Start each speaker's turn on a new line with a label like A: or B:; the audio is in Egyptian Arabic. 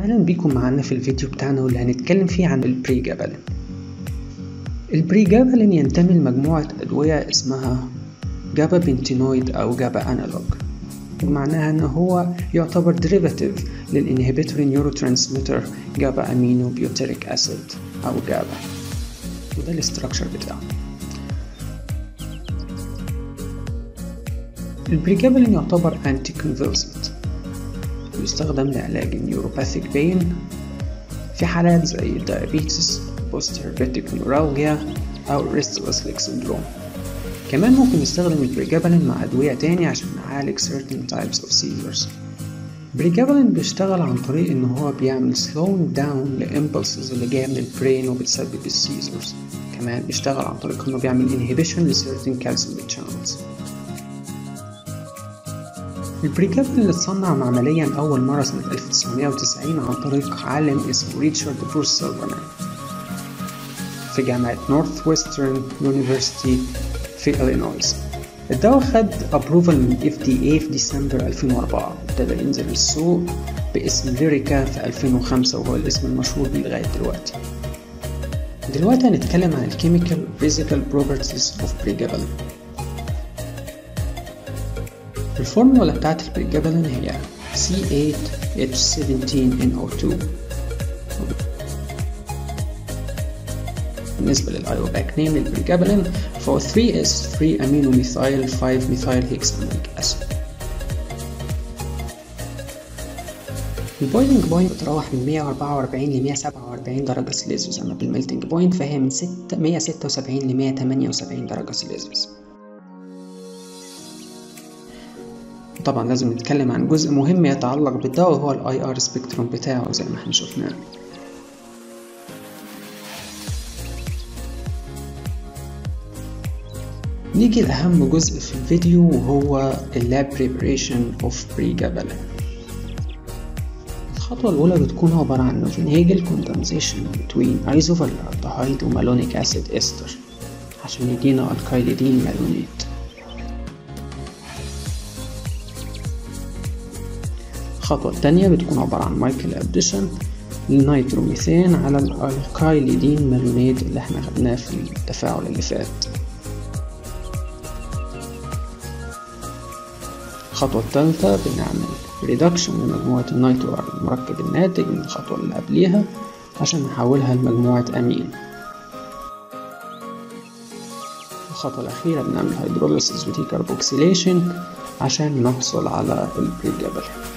A: أهلا بيكم معانا في الفيديو بتاعنا واللي هنتكلم فيه عن البريجابالين البريجابالين ينتمي لمجموعة أدوية اسمها جابا بنتينويد أو جابا أنالوج ومعناها إن هو يعتبر ديريفاتيف للإنهبيتوري نيورو ترانسميتر جابا أمينو بيوتيريك أسيد أو جابا وده الاستراكشر بتاعه البريجابالين يعتبر أنتي كونفولسنت يستخدم لعلاج النيوروباثيك بين في حالات زي الدايابيتس بوست هيربيتيك نورالجيا أو الريستلس ليك سندروم كمان ممكن نستخدم البريجابالين مع أدوية تاني عشان نعالج certain types of seizures بريجابالين بيشتغل عن طريق إن هو بيعمل slowing down لإمبلسز اللي جاية من البرين وبتسبب السيزرز كمان بيشتغل عن طريق إنه بيعمل inhibition ل certain calcium channels البريجابل اللي اتصنع معمليا أول مرة سنة 1990 عن طريق عالم اسمه ريتشارد بروس سيلفرمان في جامعة نورث ويسترن يونيفرسيتي في إلينويز الدواء خد أبروفال من FDA في ديسمبر 2004 ابتدى ينزل السوق باسم ليريكا في 2005 وهو الاسم المشهور بيه لغاية دلوقتي دلوقتي هنتكلم عن الكيميكال physical properties of pregabalin الفورمولا بتاعت البريجابالين هي C8H17NO2 بالنسبة للأيوباك نيم للبريجابالين فهو 3S 3 أمينو ميثايل 5 ميثايل هيكساميك أسيد البويلنج بوينت بتتراوح من 144 ل 147 درجة سليزيوس أما بالميلتنج بوينت فهي من 6 176 ل 178 درجة سليزيوس طبعا لازم نتكلم عن جزء مهم يتعلق بالدواء وهو الاي ار سبيكتروم بتاعه زي ما احنا شفناه نيجي لأهم جزء في الفيديو وهو اللاب بريبريشن اوف بريجابالين الخطوة الأولى بتكون عبارة عن نوفنهيجل كوندنسيشن بين ايزوفالالدهايد ومالونيك أسيد إستر عشان يدينا الكايليدين مالونيت الخطوة التانية بتكون عبارة عن مايكل اديشن للنيتروميثان على الالكايليدين مالونيت اللي احنا خدناه في التفاعل اللي فات الخطوة التالتة بنعمل ريدكشن لمجموعة النيترو على المركب الناتج من الخطوة اللي قبليها عشان نحولها لمجموعة أمين الخطوة الأخيرة بنعمل هيدروليسيس وديكربوكسيليشن عشان نحصل على البريجابل